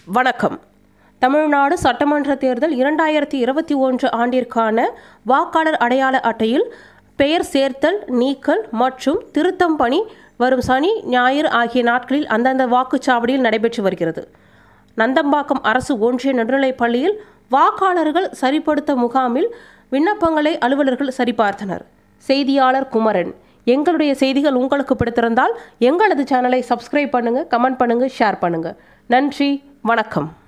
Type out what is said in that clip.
வணக்கம் தமிழ்நாடு சட்டமன்ற தேர்தல் இரண்டாயிரத்தி இருபத்தி ஒன்று ஆண்டிற்கான வாக்காளர் அடையாள அட்டையில் பெயர் சேர்த்தல் நீக்கல் மற்றும் திருத்தம் பணி வரும் சனி ஞாயிறு ஆகிய நாட்களில் அந்தந்த வாக்குச்சாவடியில் நடைபெற்று வருகிறது நந்தம்பாக்கம் அரசு ஒன்றிய நடுநிலைப் பள்ளியில் வாக்காளர்கள் சரிப்படுத்த முகாமில் விண்ணப்பங்களை அலுவலர்கள் சரிபார்த்தனர் செய்தியாளர் குமரன் எங்களுடைய செய்திகள் உங்களுக்கு பிடித்திருந்தால் எங்களது சேனலை சப்ஸ்கிரைப் பண்ணுங்கள் கமெண்ட் பண்ணுங்கள் ஷேர் பண்ணுங்கள் நன்றி வணக்கம்